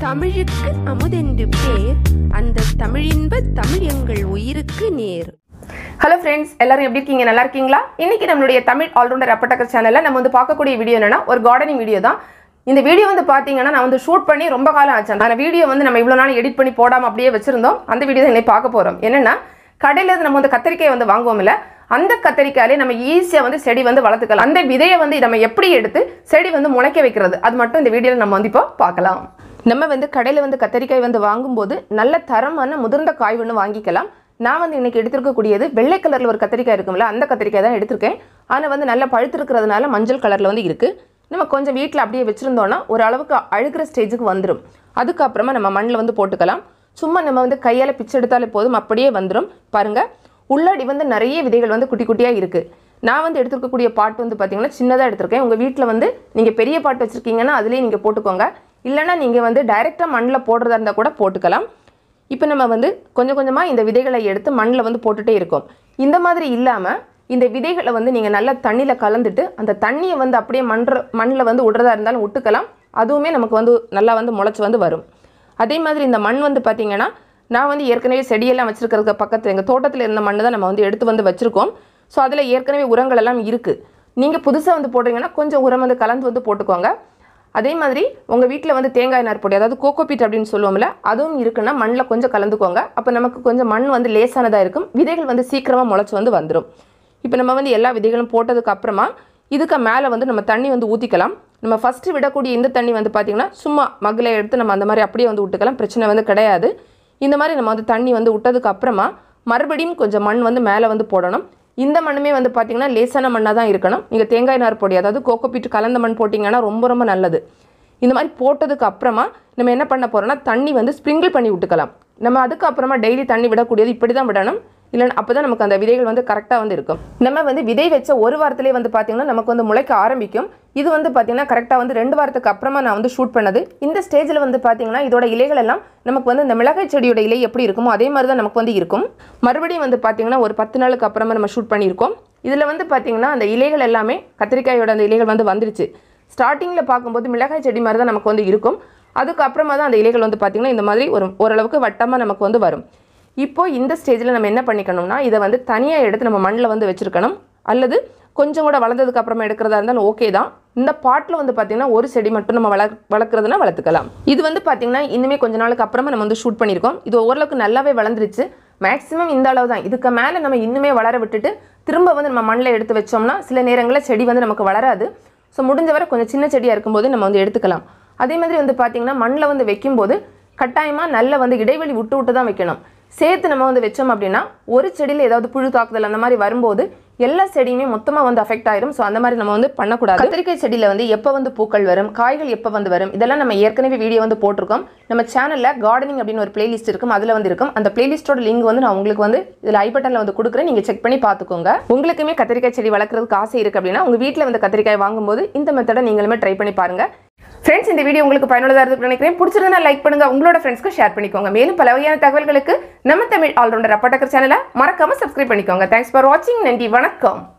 தமிழுக்கு அமுதென்று பேர் அந்த தமிழின்ப தமிழ் எங்கள் உயிருக்கு நேர் ஹலோ ஃப்ரெண்ட்ஸ் எல்லாரும் எப்படி இருக்கீங்க நல்லா இருக்கீங்களா இன்னைக்கு நம்மளுடைய தமிழ் ஆல்ரவுண்டர் அப்பட்டக்கர் சேனல்ல நம்ம வந்து பார்க்கக்கூடிய வீடியோ என்னன்னா ஒரு கார்டனிங் வீடியோ தான் இந்த வீடியோ வந்து பார்த்தீங்கன்னா நான் வந்து ஷூட் பண்ணி ரொம்ப காலம் ஆச்சு அந்த வீடியோ வந்து நம்ம இவ்வளோ நாள் எடிட் பண்ணி போடாமல் அப்படியே வச்சிருந்தோம் அந்த வீடியோ தான் இன்னைக்கு பார்க்க போகிறோம் என்னன்னா கடையில் இருந்து நம்ம வந்து கத்திரிக்காய் வந்து வாங்குவோம் இல்ல அந்த கத்திரிக்காயிலே நம்ம ஈஸியாக வந்து செடி வந்து வளர்த்துக்கலாம் அந்த விதையை வந்து நம்ம எப்படி எடுத்து செடி வந்து முளைக்க வைக்கிறது அது மட்டும் இந்த வீடியோவில் நம்ம வந்து இப்போ பார்க்கலாம் நம்ம வந்து கடையில் வந்து கத்திரிக்காய் வந்து வாங்கும்போது நல்ல தரமான முதிர்ந்த காய் ஒன்று வாங்கிக்கலாம் நான் வந்து இன்னைக்கு எடுத்திருக்கக்கூடியது வெள்ளை கலரில் ஒரு கத்திரிக்காய் இருக்கும்ல அந்த கத்திரிக்காய் தான் எடுத்திருக்கேன் ஆனால் வந்து நல்லா பழுத்திருக்கிறதுனால மஞ்சள் கலரில் வந்து இருக்குது நம்ம கொஞ்சம் வீட்டில் அப்படியே வச்சுருந்தோன்னா ஒரு அளவுக்கு அழுகிற ஸ்டேஜுக்கு வந்துடும் அதுக்கப்புறமா நம்ம மண்ணில் வந்து போட்டுக்கலாம் சும்மா நம்ம வந்து கையால் பிச்சை எடுத்தாலே போதும் அப்படியே வந்துடும் பாருங்கள் உள்ளாடி வந்து நிறைய விதைகள் வந்து குட்டி குட்டியாக இருக்குது நான் வந்து எடுத்துருக்கக்கூடிய பாட்டு வந்து பார்த்தீங்கன்னா சின்னதாக எடுத்திருக்கேன் உங்கள் வீட்டில் வந்து நீங்கள் பெரிய பாட்டு வச்சுருக்கீங்கன்னா அதுலேயே நீங்கள் போட்டுக்கோங்க இல்லைன்னா நீங்கள் வந்து டைரெக்டாக மண்ணில் போடுறதா இருந்தால் கூட போட்டுக்கலாம் இப்போ நம்ம வந்து கொஞ்சம் கொஞ்சமாக இந்த விதைகளை எடுத்து மண்ணில் வந்து போட்டுட்டே இருக்கோம் இந்த மாதிரி இல்லாமல் இந்த விதைகளை வந்து நீங்கள் நல்லா தண்ணியில் கலந்துட்டு அந்த தண்ணியை வந்து அப்படியே மண்ற மண்ணில் வந்து விடுறதா இருந்தாலும் விட்டுக்கலாம் அதுவுமே நமக்கு வந்து நல்லா வந்து முளைச்சி வந்து வரும் அதே மாதிரி இந்த மண் வந்து பார்த்திங்கன்னா நான் வந்து ஏற்கனவே செடியெல்லாம் வச்சுருக்கிறதுக்கு பக்கத்தில் எங்கள் தோட்டத்தில் இருந்த மண் தான் நம்ம வந்து எடுத்து வந்து வச்சுருக்கோம் ஸோ அதில் ஏற்கனவே உரங்கள் எல்லாம் இருக்குது நீங்கள் புதுசாக வந்து போடுறீங்கன்னா கொஞ்சம் உரம் வந்து கலந்து வந்து போட்டுக்கோங்க அதே மாதிரி உங்கள் வீட்டில் வந்து தேங்காய் நார் பொடி அதாவது கோகோபீட் அப்படின்னு சொல்லுவோம்ல அதுவும் இருக்குன்னா மண்ணில் கொஞ்சம் கலந்துக்கோங்க அப்போ நமக்கு கொஞ்சம் மண் வந்து லேசானதாக இருக்கும் விதைகள் வந்து சீக்கிரமாக முளைச்சி வந்து வந்துடும் இப்போ நம்ம வந்து எல்லா விதைகளும் போட்டதுக்கு அப்புறமா இதுக்கு மேலே வந்து நம்ம தண்ணி வந்து ஊற்றிக்கலாம் நம்ம ஃபஸ்ட்டு விடக்கூடிய இந்த தண்ணி வந்து பார்த்திங்கன்னா சும்மா மகளை எடுத்து நம்ம அந்த மாதிரி அப்படியே வந்து விட்டுக்கலாம் பிரச்சனை வந்து கிடையாது இந்த மாதிரி நம்ம வந்து தண்ணி வந்து விட்டதுக்கு அப்புறமா மறுபடியும் கொஞ்சம் மண் வந்து மேலே வந்து போடணும் இந்த மண்ணுமே வந்து பார்த்திங்கன்னா லேசான மண்ணாக தான் இருக்கணும் நீங்கள் தேங்காய் நார் பொடி அதாவது கோகோபீட் கலந்த மண் போட்டிங்கன்னா ரொம்ப ரொம்ப நல்லது இந்த மாதிரி போட்டதுக்கு அப்புறமா நம்ம என்ன பண்ண போகிறோம்னா தண்ணி வந்து ஸ்ப்ரிங்கிள் பண்ணி விட்டுக்கலாம் நம்ம அதுக்கப்புறமா டெய்லி தண்ணி விடக்கூடியது இப்படி தான் விடணும் இல்லைன்னா அப்போ தான் நமக்கு அந்த விதைகள் வந்து கரெக்டாக வந்து இருக்கும் நம்ம வந்து விதை வச்ச ஒரு வாரத்திலே வந்து பார்த்திங்கன்னா நமக்கு வந்து முளைக்க ஆரம்பிக்கும் இது வந்து பார்த்திங்கன்னா கரெக்டாக வந்து ரெண்டு வாரத்துக்கு அப்புறமா நான் வந்து ஷூட் பண்ணது இந்த ஸ்டேஜில் வந்து பார்த்திங்கன்னா இதோட இலைகள் எல்லாம் நமக்கு வந்து இந்த மிளகாய் செடியோட இலை எப்படி இருக்குமோ அதே மாதிரி தான் நமக்கு வந்து இருக்கும் மறுபடியும் வந்து பார்த்திங்கன்னா ஒரு பத்து நாளுக்கு அப்புறமா நம்ம ஷூட் பண்ணியிருக்கோம் இதில் வந்து பார்த்திங்கன்னா அந்த இலைகள் எல்லாமே கத்திரிக்காயோட அந்த இலைகள் வந்து வந்துருச்சு ஸ்டார்டிங்கில் பார்க்கும்போது மிளகாய் செடி மாதிரி தான் நமக்கு வந்து இருக்கும் அதுக்கப்புறமா தான் அந்த இலைகள் வந்து பார்த்திங்கன்னா இந்த மாதிரி ஒரு ஓரளவுக்கு வட்டமாக நமக்கு வந்து வரும் இப்போ இந்த ஸ்டேஜில் நம்ம என்ன பண்ணிக்கணும்னா இதை வந்து தனியாக எடுத்து நம்ம மண்ணில் வந்து வச்சுருக்கணும் அல்லது கொஞ்சம் கூட வளர்ந்ததுக்கு அப்புறமா எடுக்கிறதா இருந்தாலும் ஓகே தான் இந்த பாட்டில் வந்து பார்த்திங்கன்னா ஒரு செடி மட்டும் நம்ம வளர் வளர்க்குறதுனா வளர்த்துக்கலாம் இது வந்து பார்த்திங்கன்னா இன்னுமே கொஞ்ச நாளுக்கு அப்புறமா நம்ம வந்து ஷூட் பண்ணியிருக்கோம் இது ஓரளவுக்கு நல்லாவே வளர்ந்துருச்சு மேக்ஸிமம் இந்த அளவு தான் இதுக்கு மேலே நம்ம இன்னுமே வளர விட்டுட்டு திரும்ப வந்து நம்ம மண்ணில் எடுத்து வச்சோம்னா சில நேரங்களில் செடி வந்து நமக்கு வளராது ஸோ முடிஞ்ச வரை கொஞ்சம் சின்ன செடியாக இருக்கும்போது நம்ம வந்து எடுத்துக்கலாம் அதே மாதிரி வந்து பார்த்திங்கன்னா மண்ணில் வந்து வைக்கும்போது கட்டாயமாக நல்ல வந்து இடைவெளி விட்டு விட்டு தான் வைக்கணும் சேர்த்து நம்ம வந்து வச்சோம் அப்படின்னா ஒரு செடியில் ஏதாவது புழு தாக்குதல் அந்த மாதிரி வரும்போது எல்லா செடியுமே மொத்தமாக வந்து அஃபெக்ட் ஆயிரும் ஸோ அந்த மாதிரி நம்ம வந்து பண்ணக்கூடாது கத்திரிக்காய் செடியில் வந்து எப்போ வந்து பூக்கள் வரும் காய்கள் எப்போ வந்து வரும் இதெல்லாம் நம்ம ஏற்கனவே வீடியோ வந்து போட்டிருக்கோம் நம்ம சேனலில் கார்டனிங் அப்படின்னு ஒரு பிளேலிஸ்ட் இருக்கும் அதில் வந்து இருக்கும் அந்த பிளேலிஸ்ட்டோட லிங்க் வந்து நான் உங்களுக்கு வந்து இதில் ஐ பட்டனில் வந்து கொடுக்குறேன் நீங்கள் செக் பண்ணி பார்த்துக்கோங்க உங்களுக்குமே கத்திரிக்காய் செடி வளர்க்குறதுக்கு ஆசை இருக்குது அப்படின்னா உங்கள் வீட்டில் வந்து கத்திரிக்காய் வாங்கும்போது இந்த மெத்தடை நீங்களுமே ட்ரை பண்ணி பாருங்கள் ஃப்ரெண்ட்ஸ் இந்த வீடியோ உங்களுக்கு பயனுள்ளதாக இருக்குன்னு நினைக்கிறேன் பிடிச்சிருந்தா லைக் பண்ணுங்க உங்களோட ஃப்ரெண்ட்ஸ்க்கு ஷேர் பண்ணிக்கோங்க மேலும் பல வகையான தகவல்களுக்கு நம்ம தமிழ் ஆல்ரவுண்டர் அப்பட்டக்கர் சேனலை மறக்காம சப்ஸ்கிரைப் பண்ணிக்கோங்க தேங்க்ஸ் ஃபார் வாட்சிங் நன்றி வணக்கம்